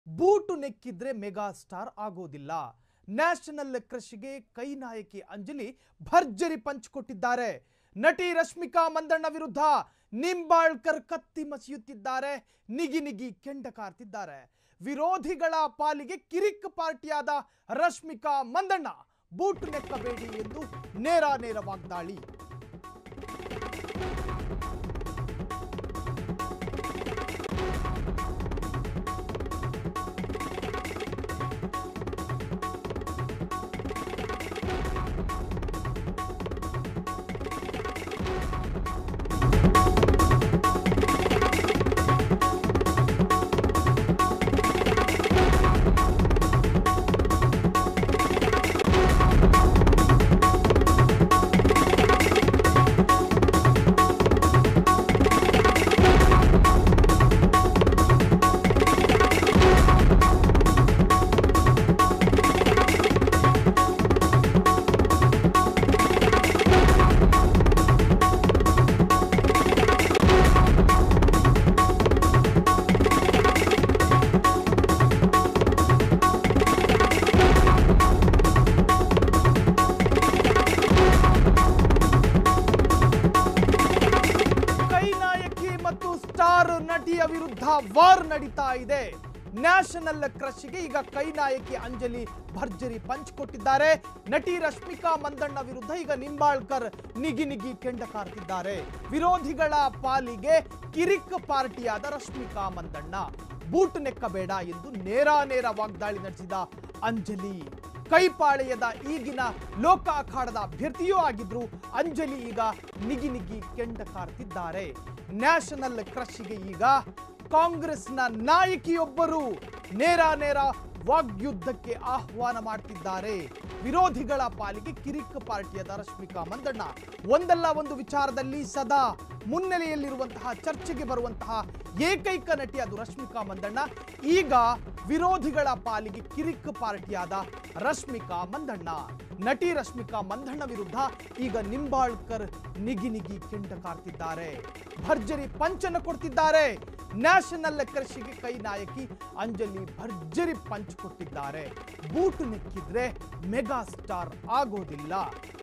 Boot ನೆಕ್ಕಿದ್ರೆ mega star ಆಗೋದಿಲ್ಲ national ಕ್ರಶ್ಗೆ ಕೈ ನಾಯಕಿ ಅಂಜಲಿ ಭರ್ಜರಿ ಪಂಚ್ ಕೊಟ್ಟಿದ್ದಾರೆ ನಟಿ ರಶ್ಮಿಕಾ ಮಂದಣ್ಣ ವಿರುದ್ಧ ನಿಂಬಾಳ್ಕರ್ ಕತ್ತಿ ಮಸಿಯುತ್ತಿದ್ದಾರೆ ನಿಗಿ ನಿಗಿ ಕೆಂಡ ಕಾರ್ತಿದ್ದಾರೆ ವಿರೋಧಿಗಳ ಪಾಲಿಗೆ ಕಿರಿಕ್ ಪಾರ್ಟಿಯಾದ ರಶ್ಮಿಕಾ ಮಂದಣ್ಣ ಬೂಟು ನೆಕ್ಕಬೇಡಿ ಎಂದು ನೇರ ನೇರ ವಾಗ್ದಾಳಿ ಕೈ ನಾಯಕಿ ಮತ್ತು ಸ್ಟಾರ್ ನಟಿಯ ವಿರುದ್ಧ ವಾರ್ ನಡೀತಾ ಇದೆ ನ್ಯಾಷನಲ್ ಕ್ರಶ್ಗೆ ಈಗ ಕೈ ನಾಯಕಿ ಅಂಜಲಿ ಭರ್ಜರಿ ಪಂಚ್ ಕೊಟ್ಟಿದ್ದಾರೆ ನಟಿ ರಶ್ಮಿಕಾ ಮಂದಣ್ಣ ವಿರುದ್ಧ ಈಗ ನಿಂಬಾಳ್ಕರ್ ನಿಗಿ ನಿಗಿ ಕೆಂಡ ಕಾರ್ತಿದ್ದಾರೆ ವಿರೋಧಿಗಳ ಪಾಲಿಗೆ ಕಿರಿಕ್ ಪಾರ್ಟಿಯಾದ ರಶ್ಮಿಕಾ ಮಂದಣ್ಣ ಬೂಟ್ ನೆಕ್ಕಬೇಡ ಎಂದು ನೇರ ನೇರ ವಾಗ್ದಾಳಿ ನಡೆಸಿದ ಅಂಜಲಿ ಕೈಪಾಳೆಯದ ಈಗಿನ ಲೋಕ ಅಖಾಡದ ಅಭ್ಯರ್ಥಿಯೂ ಆಗಿದ್ರು ಅಂಜಲಿ ಈಗ ನಿಗಿ ನಿಗಿ ಕೆಂಡ ಕಾರ್ತಿದ್ದಾರೆ ನ್ಯಾಷನಲ್ ಕ್ರಶ್ಗೆ ಈಗ ಕಾಂಗ್ರೆಸ್ನ ನಾಯಕಿಯೊಬ್ಬರು ನೇರ ನೇರ ವಾಗ್ಯುದ್ಧಕ್ಕೆ ಆಹ್ವಾನ ಮಾಡ್ತಿದ್ದಾರೆ ವಿರೋಧಿಗಳ ಪಾಲಿಗೆ ಕಿರಿಕ್ ಪಾರ್ಟಿಯಾದ ರಶ್ಮಿಕಾ ಮಂದಣ್ಣ ಒಂದಲ್ಲ ಒಂದು ವಿಚಾರದಲ್ಲಿ ಸದಾ ಮುನ್ನೆಲೆಯಲ್ಲಿರುವಂತಹ ಚರ್ಚೆಗೆ ಬರುವಂತಹ ಏಕೈಕ ನಟಿ ಅದು ರಶ್ಮಿಕಾ ಮಂದಣ್ಣ ಈಗ ವಿರೋಧಿಗಳ ಪಾಲಿಗೆ ಕಿರಿಕ್ ಪಾರ್ಟಿಯಾದ ರಶ್ಮಿಕಾ ಮಂದಣ್ಣ ನಟಿ ರಶ್ಮಿಕಾ ಮಂದಣ್ಣ ವಿರುದ್ಧ ಈಗ ನಿಂಬಾಳ್ಕರ್ ನಿಗಿ ನಿಗಿ ಕೆಂಡ ಕಾರ್ತಿದ್ದಾರೆ ಭರ್ಜರಿ ಪಂಚನ್ನು ಕೊಡ್ತಿದ್ದಾರೆ ನ್ಯಾಷನಲ್ ಕೃಷಿಗೆ ಕೈ ನಾಯಕಿ ಅಂಜಲಿ ಭರ್ಜರಿ ಪಂಚ್ ಕೊಟ್ಟಿದ್ದಾರೆ ಬೂಟು ನೆಕ್ಕಿದ್ರೆ ಮೆಗಾ ಸ್ಟಾರ್ ಆಗೋದಿಲ್ಲ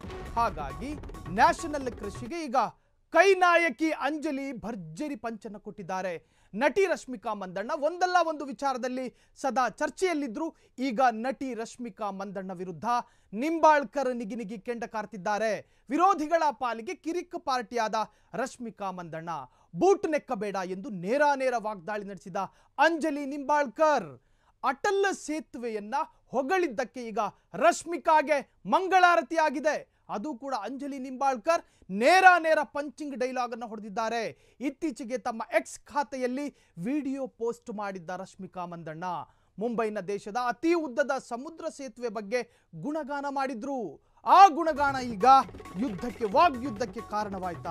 ಹಾಗಾಗಿ ನ್ಯಾಷನಲ್ ಕೃಷಿಗೆ ಈಗ ಕೈ ನಾಯಕಿ ಅಂಜಲಿ ಭರ್ಜರಿ ಪಂಚನ್ನು ಕೊಟ್ಟಿದ್ದಾರೆ ನಟಿ ರಶ್ಮಿಕಾ ಮಂದಣ್ಣ ಒಂದಲ್ಲ ಒಂದು ವಿಚಾರದಲ್ಲಿ ಸದಾ ಚರ್ಚೆಯಲ್ಲಿದ್ರು ಈಗ ನಟಿ ರಶ್ಮಿಕಾ ಮಂದಣ್ಣ ವಿರುದ್ಧ ನಿಂಬಾಳ್ಕರ್ ನಿಗಿ ನಿಗಿ ಕೆಂಡ ಕಾರ್ತಿದ್ದಾರೆ ವಿರೋಧಿಗಳ ಪಾಲಿಗೆ ಕಿರಿಕ್ ಪಾರ್ಟಿಯಾದ ರಶ್ಮಿಕಾ ಮಂದಣ್ಣ ಬೂಟ್ ನೆಕ್ಕಬೇಡ ಎಂದು ನೇರ ನೇರ ವಾಗ್ದಾಳಿ ನಡೆಸಿದ ಅಂಜಲಿ ನಿಂಬಾಳ್ಕರ್ ಅಟಲ್ ಸೇತುವೆಯನ್ನ ಹೊಗಳಿದ್ದಕ್ಕೆ ಈಗ ರಶ್ಮಿಕಾಗೆ ಮಂಗಳಾರತಿ ಆಗಿದೆ ಅದು ಕೂಡ ಅಂಜಲಿ ನಿಂಬಾಳ್ಕರ್ ನೇರ ನೇರ ಪಂಚಿಂಗ್ ಡೈಲಾಗ್ ಅನ್ನು ಹೊಡೆದಿದ್ದಾರೆ ಇತ್ತೀಚೆಗೆ ತಮ್ಮ ಎಕ್ಸ್ ಖಾತೆಯಲ್ಲಿ ವಿಡಿಯೋ ಪೋಸ್ಟ್ ಮಾಡಿದ್ದ ರಶ್ಮಿಕಾ ಮಂದಣ್ಣ ಮುಂಬೈನ ದೇಶದ ಅತಿ ಉದ್ದದ ಸಮುದ್ರ ಸೇತುವೆ ಬಗ್ಗೆ ಗುಣಗಾನ ಮಾಡಿದ್ರು ಆ ಗುಣಗಾನ ಈಗ ಯುದ್ಧಕ್ಕೆ ವಾಗ್ಯುದ್ಧಕ್ಕೆ ಕಾರಣವಾಯ್ತಾ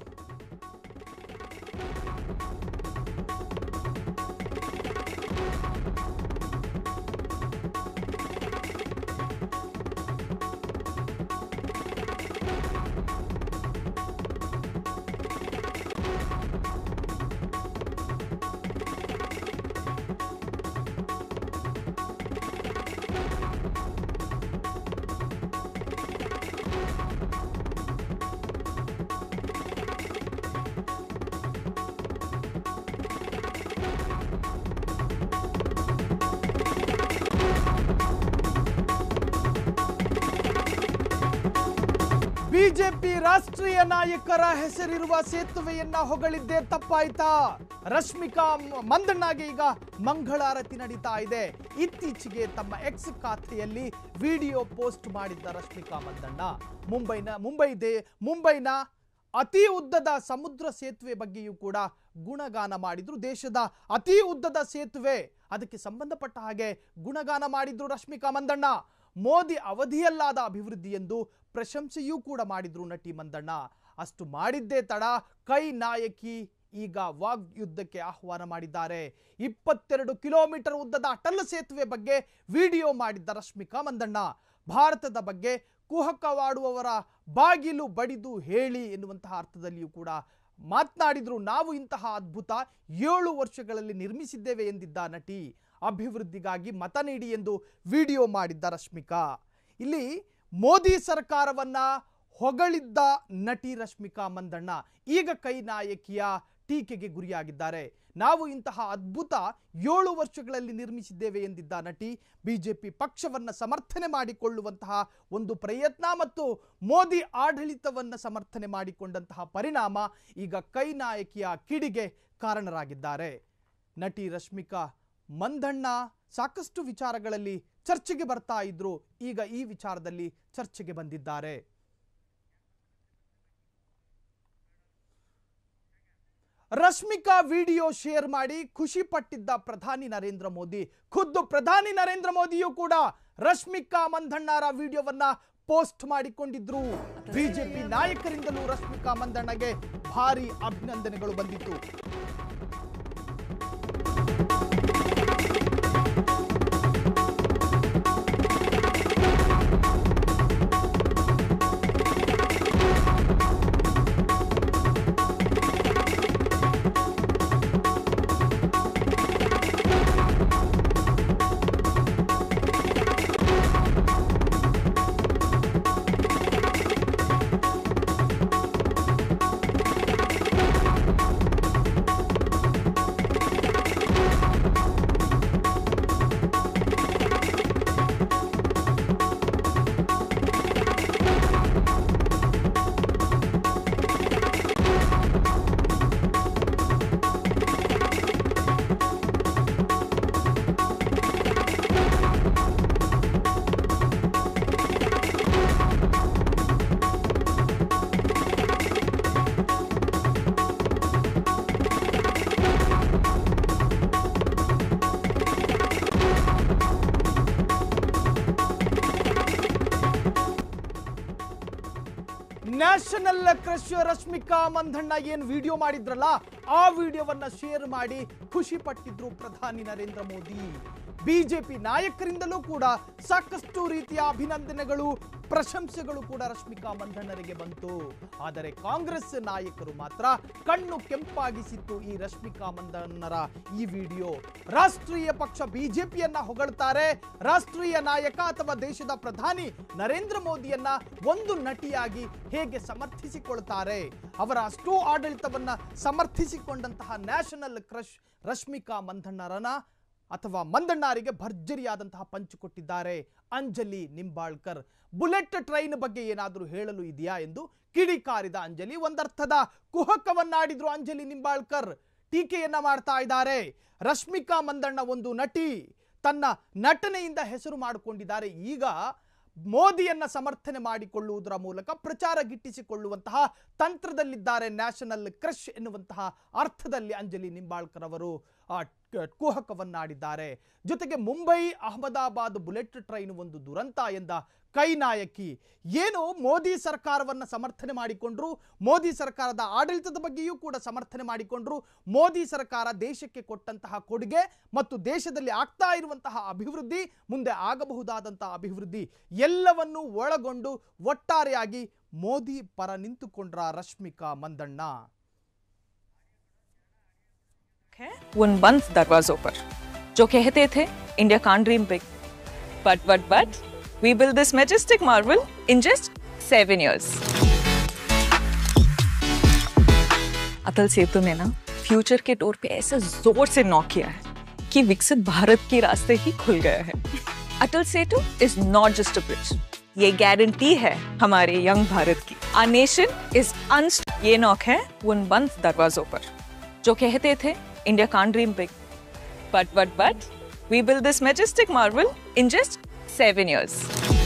ಬಿಜೆಪಿ ರಾಷ್ಟ್ರೀಯ ನಾಯಕರ ಹೆಸರಿರುವ ಸೇತುವೆಯನ್ನ ಹೊಗಳಿದ್ದೇ ತಪ್ಪಾಯ್ತಾ ರಶ್ಮಿಕಾ ಮ- ಮಂದಣ್ಣಗೆ ಈಗ ಮಂಗಳಾರತಿ ನಡೀತಾ ಇದೆ ಇತ್ತೀಚೆಗೆ ತಮ್ಮ ಎಕ್ಸ್ ಖಾತೆಯಲ್ಲಿ ವಿಡಿಯೋ ಪೋಸ್ಟ್ ಮಾಡಿದ್ದ ರಶ್ಮಿಕಾ ಮಂದಣ್ಣ ಮುಂಬೈನ ಮುಂಬೈ ದೇ ಮುಂಬೈನ ಅತಿ ಉದ್ದದ ಸಮುದ್ರ ಸೇತುವೆ ಬಗ್ಗೆಯೂ ಕೂಡ ಗುಣಗಾನ ಮಾಡಿದ್ರು ದೇಶದ ಅತಿ ಉದ್ದದ ಸೇತುವೆ ಅದಕ್ಕೆ ಸಂಬಂಧಪಟ್ಟ ಹಾಗೆ ಗುಣಗಾನ ಮಾಡಿದ್ರು ರಶ್ಮಿಕಾ ಮಂದಣ್ಣ ಮೋದಿ ಅವಧಿಯಲ್ಲಾದ ಅಭಿವೃದ್ಧಿ ಎಂದು ಪ್ರಶಂಸೆಯೂ ಕೂಡ ಮಾಡಿದ್ರು ನಟಿ ಮಂದಣ್ಣ ಅಷ್ಟು ಮಾಡಿದ್ದೇ ತಡ ಕೈ ನಾಯಕಿ ಈಗ ವಾಗ್ ಯುದ್ಧಕ್ಕೆ ಆಹ್ವಾನ ಮಾಡಿದ್ದಾರೆ ಇಪ್ಪತ್ತೆರಡು ಕಿಲೋಮೀಟರ್ ಉದ್ದದ ಅಟಲ್ ಸೇತುವೆ ಬಗ್ಗೆ ವಿಡಿಯೋ ಮಾಡಿದ್ದ ರಶ್ಮಿಕಾ ಮಂದಣ್ಣ ಭಾರತದ ಬಗ್ಗೆ ಕುಹಕವಾಡುವವರ ಬಾಗಿಲು ಬಡಿದು ಹೇಳಿ ಎನ್ನುವಂತಹ ಅರ್ಥದಲ್ಲಿಯೂ ಕೂಡ ಮಾತನಾಡಿದ್ರು ನಾವು ಇಂತಹ ಅದ್ಭುತ ಏಳು ವರ್ಷಗಳಲ್ಲಿ ನಿರ್ಮಿಸಿದ್ದೇವೆ ಎಂದಿದ್ದ ನಟಿ ಅಭಿವೃದ್ಧಿಗಾಗಿ ಮತ ನೀಡಿ ಎಂದು ವಿಡಿಯೋ ಮಾಡಿದ್ದ ರಶ್ಮಿಕಾ ಇಲ್ಲಿ ಮೋದಿ ಸರ್ಕಾರವನ್ನ ಹೊಗಳಿದ್ದ ನಟಿ ರಶ್ಮಿಕಾ ಮಂದಣ್ಣ ಈಗ ಕೈ ನಾಯಕಿಯ ಟೀಕೆಗೆ ಗುರಿಯಾಗಿದ್ದಾರೆ ನಾವು ಇಂತಹ ಅದ್ಭುತ ಏಳು ವರ್ಷಗಳಲ್ಲಿ ನಿರ್ಮಿಸಿದ್ದೇವೆ ಎಂದಿದ್ದ ನಟಿ ಬಿಜೆಪಿ ಪಕ್ಷವನ್ನು ಸಮರ್ಥನೆ ಮಾಡಿಕೊಳ್ಳುವಂತಹ ಒಂದು ಪ್ರಯತ್ನ ಮತ್ತು ಮೋದಿ ಆಡಳಿತವನ್ನು ಸಮರ್ಥನೆ ಮಾಡಿಕೊಂಡಂತಹ ಪರಿಣಾಮ ಈಗ ಕೈ ನಾಯಕಿಯ ಕಿಡಿಗೆ ಕಾರಣರಾಗಿದ್ದಾರೆ ನಟಿ ರಶ್ಮಿಕಾ ಮಂದಣ್ಣ ಸಾಕಷ್ಟು ವಿಚಾರಗಳಲ್ಲಿ ಚರ್ಚೆಗೆ ಬರ್ತಾ ಇದ್ರು ಈಗ ಈ ವಿಚಾರದಲ್ಲಿ ಚರ್ಚೆಗೆ ಬಂದಿದ್ದಾರೆ ರಶ್ಮಿಕಾ ವಿಡಿಯೋ ಶೇರ್ ಮಾಡಿ ಖುಷಿ ಪಟ್ಟಿದ್ದ ಪ್ರಧಾನಿ ನರೇಂದ್ರ ಮೋದಿ ಖುದ್ದು ಪ್ರಧಾನಿ ನರೇಂದ್ರ ಮೋದಿಯೂ ಕೂಡ ರಶ್ಮಿಕಾ ಮಂದಣ್ಣರ ವಿಡಿಯೋವನ್ನ ಪೋಸ್ಟ್ ಮಾಡಿಕೊಂಡಿದ್ರು ಬಿಜೆಪಿ ನಾಯಕರಿಂದಲೂ ರಶ್ಮಿಕಾ ಮಂದಣ್ಣಗೆ ಭಾರಿ ಅಭಿನಂದನೆಗಳು ಬಂದಿತ್ತು ನ್ಯಾಷನಲ್ ಕ್ರಶ್ ರಶ್ಮಿಕಾ ಮಂದಣ್ಣ ಏನ್ ವಿಡಿಯೋ ಮಾಡಿದ್ರಲ್ಲ ಆ ವಿಡಿಯೋವನ್ನ ಶೇರ್ ಮಾಡಿ ಖುಷಿ ಪಟ್ಟಿದ್ರು ಪ್ರಧಾನಿ ನರೇಂದ್ರ ಮೋದಿ ಬಿಜೆಪಿ ನಾಯಕರಿಂದಲೂ ಕೂಡ ಸಾಕಷ್ಟು ರೀತಿಯ ಅಭಿನಂದನೆಗಳು ಪ್ರಶಂಸೆಗಳು ಕೂಡ ರಶ್ಮಿಕಾ ಮಂದಣ್ಣರಿಗೆ ಬಂತು ಆದರೆ ಕಾಂಗ್ರೆಸ್ ನಾಯಕರು ಮಾತ್ರ ಕಣ್ಣು ಕೆಂಪಾಗಿಸಿತ್ತು ಈ ರಶ್ಮಿಕಾ ಮಂದಣ್ಣರ ಈ ವಿಡಿಯೋ ರಾಷ್ಟ್ರೀಯ ಪಕ್ಷ ಬಿಜೆಪಿಯನ್ನ ಹೊಗಳ್ತಾರೆ ರಾಷ್ಟ್ರೀಯ ನಾಯಕ ಅಥವಾ ದೇಶದ ಪ್ರಧಾನಿ ನರೇಂದ್ರ ಮೋದಿಯನ್ನ ಒಂದು ನಟಿಯಾಗಿ ಹೇಗೆ ಸಮರ್ಥಿಸಿಕೊಳ್ತಾರೆ ಅವರ ಅಷ್ಟೂ ಆಡಳಿತವನ್ನ ಸಮರ್ಥಿಸಿಕೊಂಡಂತಹ ನ್ಯಾಷನಲ್ ಕ್ರಶ್ ರಶ್ಮಿಕಾ ಮಂದಣ್ಣರನ ಅಥವಾ ಮಂದಣ್ಣಾರಿಗೆ ಭರ್ಜರಿಯಾದಂತಹ ಪಂಚು ಕೊಟ್ಟಿದ್ದಾರೆ ಅಂಜಲಿ ನಿಂಬಾಳ್ಕರ್ ಬುಲೆಟ್ ಟ್ರೈನ್ ಬಗ್ಗೆ ಏನಾದರೂ ಹೇಳಲು ಇದೆಯಾ ಎಂದು ಕಿಡಿಕಾರಿದ ಅಂಜಲಿ ಒಂದರ್ಥದ ಕುಹಕವನ್ನಾಡಿದ್ರು ಅಂಜಲಿ ನಿಂಬಾಳ್ಕರ್ ಟೀಕೆಯನ್ನ ಮಾಡ್ತಾ ಇದ್ದಾರೆ ರಶ್ಮಿಕಾ ಮಂದಣ್ಣ ಒಂದು ನಟಿ ತನ್ನ ನಟನೆಯಿಂದ ಹೆಸರು ಮಾಡಿಕೊಂಡಿದ್ದಾರೆ ಈಗ ಮೋದಿಯನ್ನ ಸಮರ್ಥನೆ ಮಾಡಿಕೊಳ್ಳುವುದರ ಮೂಲಕ ಪ್ರಚಾರ ಗಿಟ್ಟಿಸಿಕೊಳ್ಳುವಂತಹ ತಂತ್ರದಲ್ಲಿದ್ದಾರೆ ನ್ಯಾಷನಲ್ ಕ್ರಶ್ ಎನ್ನುವಂತಹ ಅರ್ಥದಲ್ಲಿ ಅಂಜಲಿ ನಿಂಬಾಳ್ಕರ್ ಅವರು ಆ ಕ- ಕುಹಕವನ್ನಾಡಿದ್ದಾರೆ ಜೊತೆಗೆ ಮುಂಬೈ ಅಹಮದಾಬಾದ್ ಬುಲೆಟ್ ಟ್ರೈನ್ ಒಂದು ದುರಂತ ಎಂದ ಕೈ ನಾಯಕಿ ಏನು ಮೋದಿ ಸರ್ಕಾರವನ್ನು ಸಮರ್ಥನೆ ಮಾಡಿಕೊಂಡ್ರು ಮೋದಿ ಸರ್ಕಾರದ ಆಡಳಿತದ ಬಗ್ಗೆಯೂ ಕೂಡ ಸಮರ್ಥನೆ ಮಾಡಿಕೊಂಡ್ರು ಮೋದಿ ಸರ್ಕಾರ ದೇಶಕ್ಕೆ ಕೊಟ್ಟಂತಹ ಕೊಡುಗೆ ಮತ್ತು ದೇಶದಲ್ಲಿ ಆಗ್ತಾ ಇರುವಂತಹ ಅಭಿವೃದ್ಧಿ ಮುಂದೆ ಆಗಬಹುದಾದಂತಹ ಅಭಿವೃದ್ಧಿ ಎಲ್ಲವನ್ನೂ ಒಳಗೊಂಡು ಒಟ್ಟಾರೆಯಾಗಿ ಮೋದಿ ಪರ ನಿಂತುಕೊಂಡ್ರ ರಶ್ಮಿಕಾ ಮಂದಣ್ಣ है उन बंद दरवाजों पर जो कहते थे India can't dream big but but but we build this majestic marvel in just seven years Atal Setu ने ना फ्यूचर के डोर पे ऐसे जोर से नॉक किया है कि विकसित भारत के रास्ते ही खुल गया है Atal Setu is not just a bridge ये गारंटी है हमारे यंग भारत की आ नेशन इज अनस्ट ये नॉक है उन बंद दरवाजों पर जो कहते थे India can't dream big but but but we build this majestic marvel in just seven years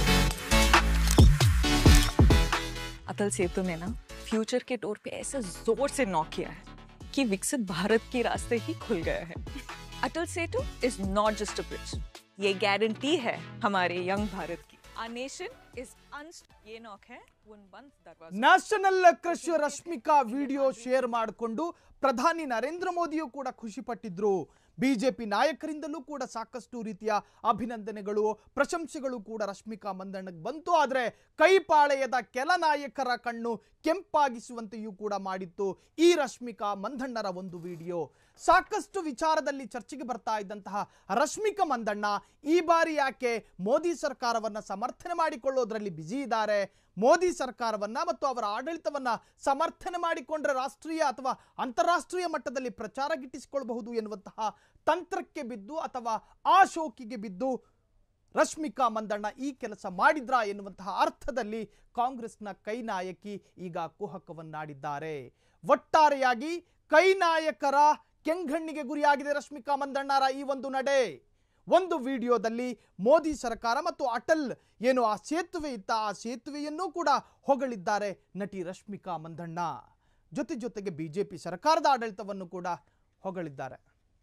Atal Setu ने ना फ्यूचर के डोर पे ऐसे जोर से नॉक किया है कि विकसित भारत के रास्ते ही खुल गया है Atal Setu is not just a bridge ये गारंटी है हमारे यंग भारत की आ नेशन इज अनस्ट ये नॉक है उन बंद दरवाजों national crush Rashmika video share ಮಾಡಿಕೊಂಡು ಪ್ರಧಾನಿ ನರೇಂದ್ರ ಮೋದಿಯು ಕೂಡ ಖುಷಿ ಪಟ್ಟಿದ್ರು ಬಿಜೆಪಿ ನಾಯಕರಿಂದಲೂ ಕೂಡ ಸಾಕಷ್ಟು ರೀತಿಯ ಅಭಿನಂದನೆಗಳು ಪ್ರಶಂಸೆಗಳು ಕೂಡ ರಶ್ಮಿಕಾ ಮಂದಣ್ಣಗೆ ಬಂತು ಆದರೆ ಕೈಪಾಳೆಯದ ಕೆಲ ನಾಯಕರ ಕಣ್ಣು ಕೆಂಪಾಗಿಸುವಂತೆಯೂ ಕೂಡ ಮಾಡಿತ್ತು ಈ ರಶ್ಮಿಕಾ ಮಂದಣ್ಣರ ಒಂದು ವಿಡಿಯೋ ಸಾಕಷ್ಟು ವಿಚಾರದಲ್ಲಿ ಚರ್ಚೆಗೆ ಬರ್ತಾ ಇದ್ದಂತಹ ರಶ್ಮಿಕಾ ಮಂದಣ್ಣ ಈ ಬಾರಿ ಯಾಕೆ ಮೋದಿ ಸರ್ಕಾರವನ್ನ ಸಮರ್ಥನೆ ಮಾಡಿಕೊಳ್ಳೋದ್ರಲ್ಲಿ ಬ್ಯುಸಿ ಇದ್ದಾರೆ ಮೋದಿ ಸರ್ಕಾರವನ್ನ ಮತ್ತು ಅವರ ಆಡಳಿತವನ್ನ ಸಮರ್ಥನೆ ಮಾಡಿಕೊಂಡ್ರೆ ರಾಷ್ಟ್ರೀಯ ಅಥವಾ ಅಂತಾರಾಷ್ಟ್ರೀಯ ಮಟ್ಟದಲ್ಲಿ ಪ್ರಚಾರ ಗಿಟ್ಟಿಸಿಕೊಳ್ಳಬಹುದು ಎನ್ನುವಂತಹ ತಂತ್ರಕ್ಕೆ ಬಿದ್ದು ಅಥವಾ ಆ ಶೋಕಿಗೆ ಬಿದ್ದು ರಶ್ಮಿಕಾ ಮಂದಣ್ಣ ಈ ಕೆಲಸ ಮಾಡಿದ್ರ ಎನ್ನುವಂತಹ ಅರ್ಥದಲ್ಲಿ ಕಾಂಗ್ರೆಸ್ನ ಕೈ ನಾಯಕಿ ಈಗ ಕುಹಕವನ್ನಾಡಿದ್ದಾರೆ ಒಟ್ಟಾರೆಯಾಗಿ ಕೈ ನಾಯಕರ ಕೆಂಗಣ್ಣಿಗೆ ಗುರಿಯಾಗಿದೆ ರಶ್ಮಿಕಾ ಮಂದಣ್ಣರ ಈ ಒಂದು ನಡೆ ಒಂದು ವಿಡಿಯೋದಲ್ಲಿ ಮೋದಿ ಸರ್ಕಾರ ಮತ್ತು ಅಟಲ್ ಏನು ಆ ಸೇತುವೆ ಇತ್ತ ಆ ಸೇತುವೆಯನ್ನೂ ಕೂಡ ಹೊಗಳಿದ್ದಾರೆ ನಟಿ ರಶ್ಮಿಕಾ ಮಂದಣ್ಣ ಜೊತೆ ಜೊತೆಗೆ ಬಿಜೆಪಿ ಸರ್ಕಾರದ ಆಡಳಿತವನ್ನು ಕೂಡ ಹೊಗಳಿದ್ದಾರೆ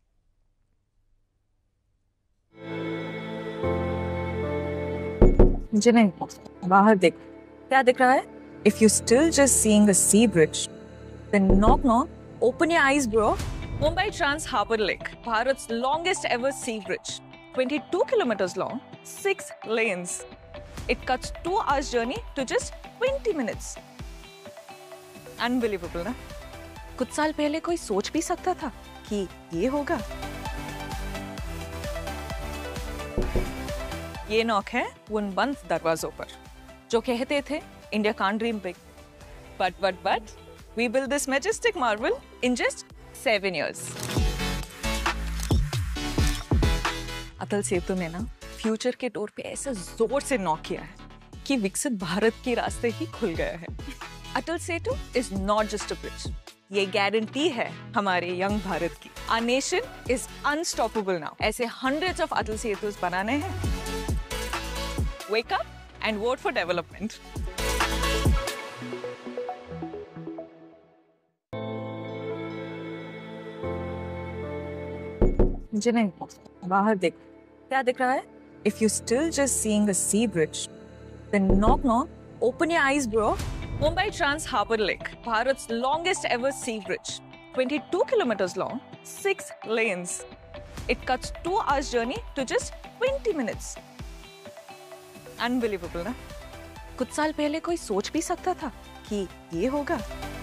मुझे नहीं बाहर देख क्या दिख रहा है if you still just seeing the sea bridge then knock knock open your eyes bro Mumbai Trans Harbour Lake, Bharat's longest ever sea bridge, 22 kilometers long, 6 lanes. It cuts 2 hours journey to just 20 minutes. Unbelievable, ना? कुछ साल पहले कोई सोच भी सकता था कि ये होगा ये नॉक है उन बंद दरवाजों पर जो कहते थे India can't dream big but but but we build this majestic marvel in just seven years Atal Setu ने ना फ्यूचर के डोर पे ऐसे जोर से नॉक किया है कि विकसित भारत के रास्ते ही खुल गया है Atal Setu is not just a bridge ये गारंटी है हमारे यंग भारत की our nation is unstoppable now ऐसे हंड्रेड्स ऑफ अटल सेतुस बनाने हैं wake up and vote for development. मुझे नहीं बाहर देख क्या दिख रहा है if you still just seeing the sea bridge then knock knock open your eyes bro Mumbai Trans Harbour Link भारत's longest ever sea bridge 22 kilometers long 6 lanes it cuts 2 hours journey to just 20 minutes unbelievable ना कुछ साल पहले कोई सोच भी सकता था कि ये होगा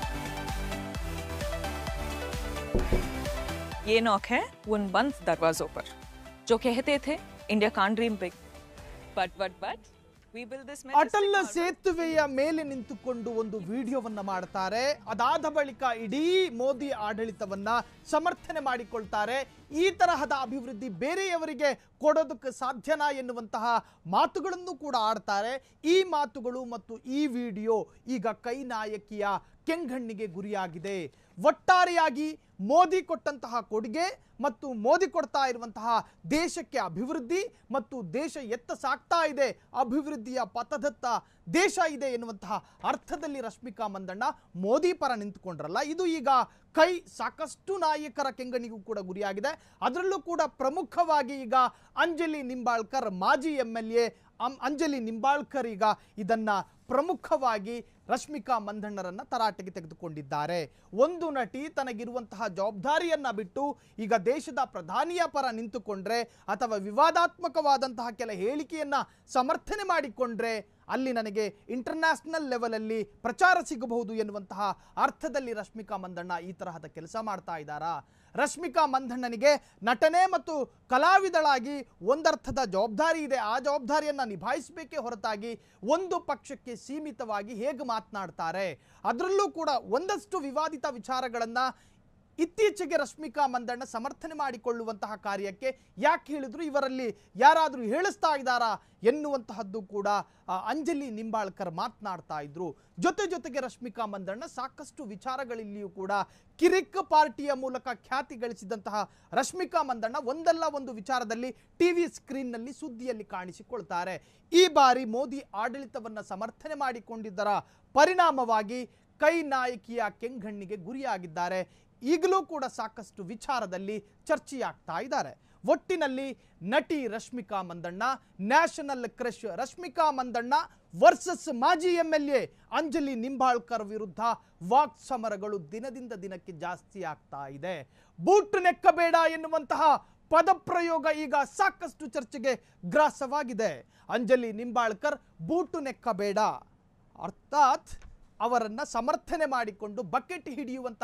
ये नॉक है उन बंद दरवाजों पर जो कहते थे India can't dream big but but but we build this Atal ಸೇತುವೆಯ ಮೇಲೆ ನಿಂತುಕೊಂಡು ಒಂದು ವಿಡಿಯೋವನ್ನ ಮಾಡ್ತಾರೆ ಅದಾದ ಬಳಿಕ ಇಡೀ ಮೋದಿ ಆಡಳಿತವನ್ನ ಸಮರ್ಥನೆ ಮಾಡಿಕೊಳ್ತಾರೆ ಈ ತರಹದ ಅಭಿವೃದ್ಧಿ ಬೇರೆಯವರಿಗೆ ಕೊಡೋದಕ್ಕೆ ಸಾಧ್ಯನಾ ಎನ್ನುವಂತಹ ಮಾತುಗಳನ್ನು ಕೂಡ ಆಡ್ತಾರೆ ಈ ಮಾತುಗಳು ಮತ್ತು ಈ ವಿಡಿಯೋ ಈಗ ಕೈ ನಾಯಕಿಯ ಕೆಂಗಣ್ಣಿಗೆ ಗುರಿಯಾಗಿದೆ ಒಟ್ಟಾರೆಯಾಗಿ ಮೋದಿ ಕೊಟ್ಟಂತಹ ಕೊಡುಗೆ ಮತ್ತು ಮೋದಿ ಕೊಡ್ತಾ ಇರುವಂತಹ ದೇಶಕ್ಕೆ ಅಭಿವೃದ್ಧಿ ಮತ್ತು ದೇಶ ಎತ್ತ ಸಾಗ್ತಾ ಇದೆ ಅಭಿವೃದ್ಧಿಯ ಪಥದತ್ತ ದೇಶ ಇದೆ ಎನ್ನುವಂತಹ ಅರ್ಥದಲ್ಲಿ ರಶ್ಮಿಕಾ ಮಂದಣ್ಣ ಮೋದಿ ಪರ ನಿಂತುಕೊಂಡ್ರಲ್ಲ ಇದು ಈಗ ಕೈ ಸಾಕಷ್ಟು ನಾಯಕರ ಕೆಂಗಣಿಗೂ ಕೂಡ ಗುರಿಯಾಗಿದೆ ಅದರಲ್ಲೂ ಕೂಡ ಪ್ರಮುಖವಾಗಿ ಈಗ ಅಂಜಲಿ ನಿಂಬಾಳ್ಕರ್ ಮಾಜಿ M L A Anjali Nimbalkar ಈಗ ಇದನ್ನ ಪ್ರಮುಖವಾಗಿ ರಶ್ಮಿಕಾ ಮಂದಣ್ಣರನ್ನ ತರಾಟೆಗೆ ತೆಗೆದುಕೊಂಡಿದ್ದಾರೆ ಒಂದು ನಟಿ ತನಗಿರುವಂತಹ ಜವಾಬ್ದಾರಿಯನ್ನ ಬಿಟ್ಟು ಈಗ ದೇಶದ ಪ್ರಧಾನಿಯ ಪರ ನಿಂತುಕೊಂಡ್ರೆ ಅಥವಾ ವಿವಾದಾತ್ಮಕವಾದಂತಹ ಕೆಲ ಹೇಳಿಕೆಯನ್ನ ಸಮರ್ಥನೆ ಮಾಡಿಕೊಂಡ್ರೆ ಅಲ್ಲಿ ನನಗೆ ಇಂಟರ್ನ್ಯಾಷನಲ್ ಲೆವೆಲಲ್ಲಿ ಪ್ರಚಾರ ಸಿಗಬಹುದು ಎನ್ನುವಂತಹ ಅರ್ಥದಲ್ಲಿ ರಶ್ಮಿಕಾ ಮಂದಣ್ಣ ಈ ತರಹದ ಕೆಲಸ ಮಾಡ್ತಾ ಇದ್ದಾರಾ ರಶ್ಮಿಕಾ ಮಂದಣ್ಣನಿಗೆ ನಟನೆ ಮತ್ತು ಕಲಾವಿದಳಾಗಿ ಒಂದರ್ಥದ ಜವಾಬ್ದಾರಿ ಇದೆ ಆ ಜವಾಬ್ದಾರಿಯನ್ನು ನಿಭಾಯಿಸಬೇಕೇ ಹೊರತಾಗಿ ಒಂದು ಪಕ್ಷಕ್ಕೆ ಸೀಮಿತವಾಗಿ ಹೇಗೆ ಮಾತನಾಡ್ತಾರೆ ಅದರಲ್ಲೂ ಕೂಡ ಒಂದಷ್ಟು ವಿವಾದಿತ ವಿಚಾರಗಳನ್ನು ಇತ್ತೀಚೆಗೆ ರಶ್ಮಿಕಾ ಮಂದಣ್ಣ ಸಮರ್ಥನೆ ಮಾಡಿಕೊಳ್ಳುವಂತಹ ಕಾರ್ಯಕ್ಕೆ ಯಾಕೆ ಹೇಳಿದ್ರು ಇವರಲ್ಲಿ ಯಾರಾದರೂ ಹೇಳಿಸ್ತಾ ಇದ್ದಾರಾ ಎನ್ನುವಂತಹದ್ದು ಕೂಡ ಆ, ಅಂಜಲಿ ನಿಂಬಾಳ್ಕರ್ ಮಾತನಾಡ್ತಾ ಇದ್ರು ಜೊತೆ ಜೊತೆಗೆ ರಶ್ಮಿಕಾ ಮಂದಣ್ಣ ಸಾಕಷ್ಟು ವಿಚಾರಗಳಲ್ಲಿಯೂ ಕೂಡ ಕಿರಿಕ್ ಪಾರ್ಟಿಯ ಮೂಲಕ ಖ್ಯಾತಿ ಗಳಿಸಿದಂತಹ ರಶ್ಮಿಕಾ ಮಂದಣ್ಣ ಒಂದಲ್ಲ ಒಂದು ವಿಚಾರದಲ್ಲಿ ಟಿವಿ ಸ್ಕ್ರೀನ್ನಲ್ಲಿ ಸುದ್ದಿಯಲ್ಲಿ ಕಾಣಿಸಿಕೊಳ್ತಾರೆ ಈ ಬಾರಿ ಮೋದಿ ಆಡಳಿತವನ್ನ ಸಮರ್ಥನೆ ಮಾಡಿಕೊಂಡಿದ್ದರ ಪರಿಣಾಮವಾಗಿ ಕೈ ನಾಯಕಿಯ ಕೆಂಗಣ್ಣಿಗೆ ಗುರಿಯಾಗಿದ್ದಾರೆ ಈಗಲೂ ಕೂಡ ಸಾಕಷ್ಟು ವಿಚಾರದಲ್ಲಿ ಚರ್ಚೆಯಾಗ್ತಾ ಇದ್ದಾರೆ ಒಟ್ಟಿನಲ್ಲಿ ನಟಿ Rashmika Mandanna national crush Rashmika Mandanna versus ಮಾಜಿ M L A Anjali Nimbalkar ವಿರುದ್ಧ ವಾಕ್ ಸಮರಗಳು ದಿನದಿಂದ ದಿನಕ್ಕೆ ಜಾಸ್ತಿ ಆಗ್ತಾ ಇದೆ ಬೂಟ್ ನೆಕ್ಕಬೇಡ ಎನ್ನುವಂತಹ ಪದಪ್ರಯೋಗ ಈಗ ಸಾಕಷ್ಟು ಚರ್ಚೆಗೆ ಗ್ರಾಸವಾಗಿದೆ ಅಂಜಲಿ ನಿಂಬಾಳ್ಕರ್ ಬೂಟು ನೆಕ್ಕಬೇಡ ಅರ್ಥಾತ್ ಅವರನ್ನ ಸಮರ್ಥನೆ ಮಾಡಿಕೊಂಡು ಬಕೆಟ್ ಹಿಡಿಯುವಂತಹ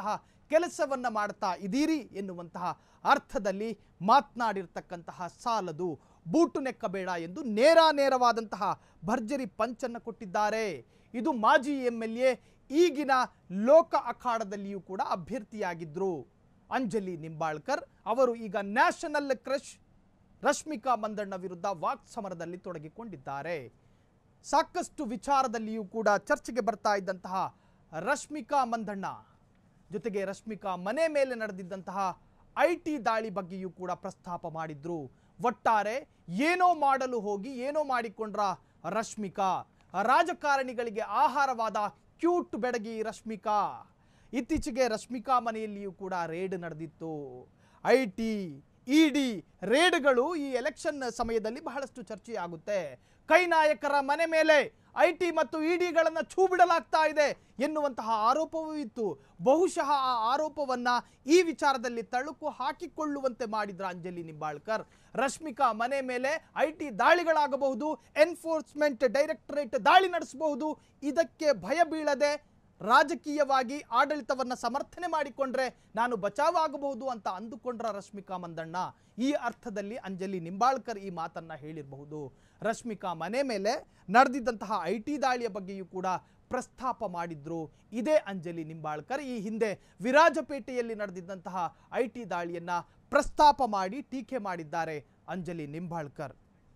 ಕೆಲಸವನ್ನ ಮಾಡ್ತಾ ಇದ್ದೀರಿ ಎನ್ನುವಂತಹ ಅರ್ಥದಲ್ಲಿ ಮಾತನಾಡಿರ್ತಕ್ಕಂತಹ ಸಾಲದು ಬೂಟು ನೆಕ್ಕಬೇಡ ಎಂದು ನೇರ ನೇರವಾದಂತಹ ಭರ್ಜರಿ ಪಂಚನ್ನು ಕೊಟ್ಟಿದ್ದಾರೆ ಇದು ಮಾಜಿ ಎಂ ಎಲ್ ಎ ಈಗಿನ ಲೋಕ ಅಖಾಡದಲ್ಲಿಯೂ ಕೂಡ ಅಭ್ಯರ್ಥಿಯಾಗಿದ್ರು ಅಂಜಲಿ ನಿಂಬಾಳ್ಕರ್ ಅವರು ಈಗ ನ್ಯಾಷನಲ್ ಕ್ರಶ್ ರಶ್ಮಿಕಾ ಮಂದಣ್ಣ ವಿರುದ್ಧ ವಾಕ್ ಸಮರದಲ್ಲಿ ತೊಡಗಿಕೊಂಡಿದ್ದಾರೆ ಸಾಕಷ್ಟು ವಿಚಾರದಲ್ಲಿಯೂ ಕೂಡ ಚರ್ಚೆಗೆ ಬರ್ತಾ ಇದ್ದಂತಹ ರಶ್ಮಿಕಾ ಮಂದಣ್ಣ ಜೊತೆಗೆ ರಶ್ಮಿಕಾ ಮನೆ ಮೇಲೆ ನಡೆದಿದ್ದಂತಹ ಐ ಟಿ ದಾಳಿ ಬಗ್ಗೆಯೂ ಕೂಡ ಪ್ರಸ್ತಾಪ ಮಾಡಿದ್ರು ಒಟ್ಟಾರೆ ಏನೋ ಮಾಡಲು ಹೋಗಿ ಏನೋ ಮಾಡಿಕೊಂಡ್ರ ರಶ್ಮಿಕಾ ರಾಜಕಾರಣಿಗಳಿಗೆ ಆಹಾರವಾದ ಕ್ಯೂಟ್ ಬೆಡಗಿ ರಶ್ಮಿಕಾ ಇತ್ತೀಚೆಗೆ ರಶ್ಮಿಕಾ ಮನೆಯಲ್ಲಿಯೂ ಕೂಡ ರೇಡ್ ನಡೆದಿತ್ತು ಐ ಟಿ ಇಡಿ ರೇಡ್ಗಳು ಈ ಎಲೆಕ್ಷನ್ ಸಮಯದಲ್ಲಿ ಬಹಳಷ್ಟು ಚರ್ಚೆಯಾಗುತ್ತೆ ಕೈ ನಾಯಕರ ಮನೆ ಮೇಲೆ ಐ ಟಿ ಮತ್ತು ಇಡಿಗಳನ್ನು ಛೂ ಬಿಡಲಾಗ್ತಾ ಇದೆ ಎನ್ನುವಂತಹ ಆರೋಪವೂ ಇತ್ತು ಬಹುಶಃ ಆ ಆರೋಪವನ್ನ ಈ ವಿಚಾರದಲ್ಲಿ ತಳುಕು ಹಾಕಿಕೊಳ್ಳುವಂತೆ ಮಾಡಿದ್ರ ಅಂಜಲಿ ನಿಂಬಾಳ್ಕರ್ ರಶ್ಮಿಕಾ ಮನೆ ಮೇಲೆ ಐ ಟಿ ದಾಳಿಗಳಾಗಬಹುದು ಎನ್ಫೋರ್ಸ್ಮೆಂಟ್ ಡೈರೆಕ್ಟರೇಟ್ ದಾಳಿ ನಡೆಸಬಹುದು ಇದಕ್ಕೆ ಭಯ ಬೀಳದೆ ರಾಜಕೀಯವಾಗಿ ಆಡಳಿತವನ್ನ ಸಮರ್ಥನೆ ಮಾಡಿಕೊಂಡ್ರೆ ನಾನು ಬಚಾವಾಗಬಹುದು ಅಂತ ಅಂದುಕೊಂಡ್ರ ರಶ್ಮಿಕಾ ಮಂದಣ್ಣ ಈ ಅರ್ಥದಲ್ಲಿ ಅಂಜಲಿ ನಿಂಬಾಳ್ಕರ್ ಈ ಮಾತನ್ನ ಹೇಳಿರಬಹುದು ರಶ್ಮಿಕಾ ಮನೆ ಮೇಲೆ ನಡೆದಿದ್ದಂತಹ ಐ ಟಿ ದಾಳಿಯ ಬಗ್ಗೆಯೂ ಕೂಡ ಪ್ರಸ್ತಾಪ ಮಾಡಿದ್ರು ಇದೇ ಅಂಜಲಿ ನಿಂಬಾಳ್ಕರ್ ಈ ಹಿಂದೆ ವಿರಾಜಪೇಟೆಯಲ್ಲಿ ನಡೆದಿದ್ದಂತಹ ಐ ಟಿ ದಾಳಿಯನ್ನ ಪ್ರಸ್ತಾಪ ಮಾಡಿ ಟೀಕೆ ಮಾಡಿದ್ದಾರೆ ಅಂಜಲಿ ನಿಂಬಾಳ್ಕರ್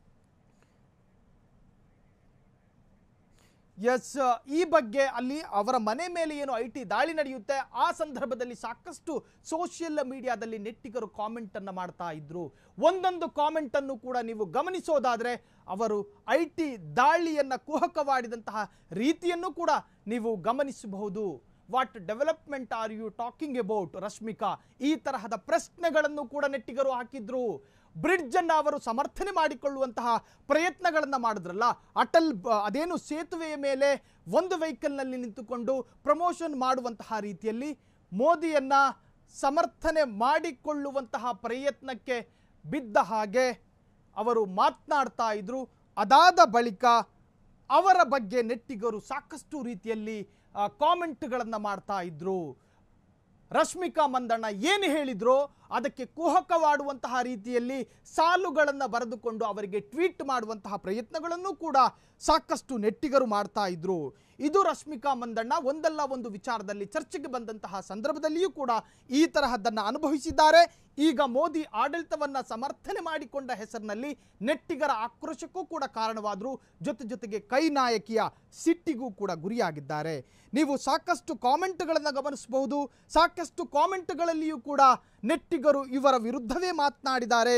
ಎಸ್ ಈ ಬಗ್ಗೆ ಅಲ್ಲಿ ಅವರ ಮನೆ ಮೇಲೆ ಏನು ಐ ಟಿ ದಾಳಿ ನಡೆಯುತ್ತೆ ಆ ಸಂದರ್ಭದಲ್ಲಿ ಸಾಕಷ್ಟು ಸೋಷಿಯಲ್ ಮೀಡಿಯಾದಲ್ಲಿ ನೆಟ್ಟಿಗರು ಕಾಮೆಂಟ್ ಅನ್ನ ಮಾಡ್ತಾ ಇದ್ರು ಒಂದೊಂದು ಕಾಮೆಂಟ್ ಅನ್ನು ಕೂಡ ನೀವು ಗಮನಿಸೋದಾದ್ರೆ ಅವರು ಐ ಟಿ ದಾಳಿಯನ್ನ ಕುಹಕವಾಡಿದಂತಹ ರೀತಿಯನ್ನು ಕೂಡ ನೀವು ಗಮನಿಸಬಹುದು what development are you talking about Rashmika ಈ ತರಹದ ಪ್ರಶ್ನೆಗಳನ್ನು ಕೂಡ ನೆಟ್ಟಿಗರು ಹಾಕಿದ್ರು ಬ್ರಿಡ್ಜ್ ಅನ್ನ ಅವರು ಸಮರ್ಥನೆ ಮಾಡಿಕೊಳ್ಳುವಂತಹ ಪ್ರಯತ್ನಗಳನ್ನ ಮಾಡಿದ್ರಲ್ಲ ಅಟಲ್ ಬ- ಅದೇನು ಸೇತುವೆಯ ಮೇಲೆ ಒಂದು ವೆಹಿಕಲ್ನಲ್ಲಿ ನಿಂತುಕೊಂಡು ಪ್ರಮೋಷನ್ ಮಾಡುವಂತಹ ರೀತಿಯಲ್ಲಿ ಮೋದಿಯನ್ನ ಸಮರ್ಥನೆ ಮಾಡಿಕೊಳ್ಳುವಂತಹ ಪ್ರಯತ್ನಕ್ಕೆ ಬಿದ್ದ ಹಾಗೆ ಅವರು ಮಾತನಾಡ್ತಾ ಇದ್ರು ಅದಾದ ಬಳಿಕ ಅವರ ಬಗ್ಗೆ ನೆಟ್ಟಿಗರು ಸಾಕಷ್ಟು ರೀತಿಯಲ್ಲಿ ಕಾಮೆಂಟ್ಗಳನ್ನು ಮಾಡ್ತಾ ಇದ್ರು ರಶ್ಮಿಕಾ ಮಂದಣ್ಣ ಏನು ಹೇಳಿದ್ರೋ ಅದಕ್ಕೆ ಕುಹಕವಾಡುವಂತಹ ರೀತಿಯಲ್ಲಿ ಸಾಲುಗಳನ್ನು ಬರೆದುಕೊಂಡು ಅವರಿಗೆ ಟ್ವೀಟ್ ಮಾಡುವಂತಹ ಪ್ರಯತ್ನಗಳನ್ನು ಕೂಡ ಸಾಕಷ್ಟು ನೆಟ್ಟಿಗರು ಮಾಡ್ತಾ ಇದ್ರು ಇದು ರಶ್ಮಿಕಾ ಮಂದಣ್ಣ ಒಂದಲ್ಲ ಒಂದು ವಿಚಾರದಲ್ಲಿ ಚರ್ಚೆಗೆ ಬಂದಂತಹ ಸಂದರ್ಭದಲ್ಲಿಯೂ ಕೂಡ ಈ ತರಹದ್ದನ್ನು ಅನುಭವಿಸಿದ್ದಾರೆ ಈಗ ಮೋದಿ ಆಡಳಿತವನ್ನ ಸಮರ್ಥನೆ ಮಾಡಿಕೊಂಡ ಹೆಸರಿನಲ್ಲಿ ನೆಟ್ಟಿಗರ ಆಕ್ರೋಶಕ್ಕೂ ಕೂಡ ಕಾರಣವಾದರು ಜೊತೆ ಜೊತೆಗೆ ಕೈ ನಾಯಕಿಯ ಸಿಟ್ಟಿಗೂ ಕೂಡ ಗುರಿಯಾಗಿದ್ದಾರೆ ನೀವು ಸಾಕಷ್ಟು ಕಾಮೆಂಟ್ಗಳನ್ನು ಗಮನಿಸಬಹುದು ಸಾಕಷ್ಟು ಕಾಮೆಂಟ್ಗಳಲ್ಲಿಯೂ ಕೂಡ ನೆಟ್ಟಿಗರು ಇವರ ವಿರುದ್ಧವೇ ಮಾತನಾಡಿದ್ದಾರೆ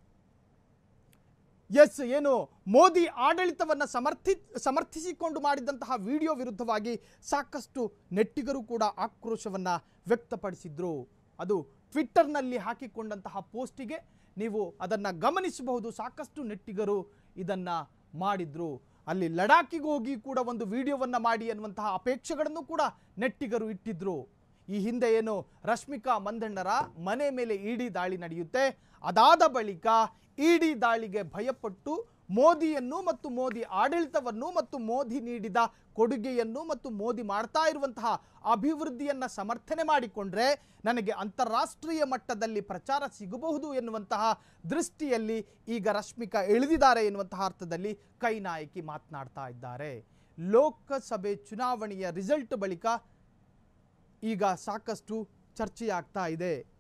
ಎಸ್ ಏನು ಮೋದಿ ಆಡಳಿತವನ್ನು ಸಮರ್ಥಿ ಸಮರ್ಥಿಸಿಕೊಂಡು ಮಾಡಿದಂತಹ ವಿಡಿಯೋ ವಿರುದ್ಧವಾಗಿ ಸಾಕಷ್ಟು ನೆಟ್ಟಿಗರು ಕೂಡ ಆಕ್ರೋಶವನ್ನು ವ್ಯಕ್ತಪಡಿಸಿದ್ರು ಅದು ಟ್ವಿಟ್ಟರ್ನಲ್ಲಿ ಹಾಕಿಕೊಂಡಂತಹ ಪೋಸ್ಟಿಗೆ ನೀವು ಅದನ್ನು ಗಮನಿಸಬಹುದು ಸಾಕಷ್ಟು ನೆಟ್ಟಿಗರು ಇದನ್ನು ಮಾಡಿದ್ರು ಅಲ್ಲಿ ಲಡಾಖಿಗೆ ಹೋಗಿ ಕೂಡ ಒಂದು ವಿಡಿಯೋವನ್ನು ಮಾಡಿ ಅನ್ನುವಂತಹ ಅಪೇಕ್ಷೆಗಳನ್ನು ಕೂಡ ನೆಟ್ಟಿಗರು ಇಟ್ಟಿದ್ರು ಈ ಹಿಂದೆ ಏನು ರಶ್ಮಿಕಾ ಮಂದಣ್ಣರ ಮನೆ ಮೇಲೆ ಇಡಿ ದಾಳಿ ನಡೆಯುತ್ತೆ ಅದಾದ ಬಳಿಕ ಇಡಿ ದಾಳಿಗೆ ಭಯಪಟ್ಟು ಮೋದಿಯನ್ನು ಮತ್ತು ಮೋದಿ ಆಡಳಿತವನ್ನು ಮತ್ತು ಮೋದಿ ನೀಡಿದ ಕೊಡುಗೆಯನ್ನು ಮತ್ತು ಮೋದಿ ಮಾಡ್ತಾ ಇರುವಂತಹ ಅಭಿವೃದ್ಧಿಯನ್ನ ಸಮರ್ಥನೆ ಮಾಡಿಕೊಂಡ್ರೆ ನನಗೆ ಅಂತಾರಾಷ್ಟ್ರೀಯ ಮಟ್ಟದಲ್ಲಿ ಪ್ರಚಾರ ಸಿಗಬಹುದು ಎನ್ನುವಂತಹ ದೃಷ್ಟಿಯಲ್ಲಿ ಈಗ ರಶ್ಮಿಕಾ ಇಳಿದಿದ್ದಾರೆ ಎನ್ನುವಂತಹ ಅರ್ಥದಲ್ಲಿ ಕೈ ನಾಯಕಿ ಮಾತನಾಡ್ತಾ ಇದ್ದಾರೆ ಲೋಕಸಭೆ ಚುನಾವಣೆಯ ರಿಸಲ್ಟ್ ಬಳಿಕ ಈಗ ಸಾಕಷ್ಟು ಚರ್ಚೆಯಾಗ್ತಾ ಇದೆ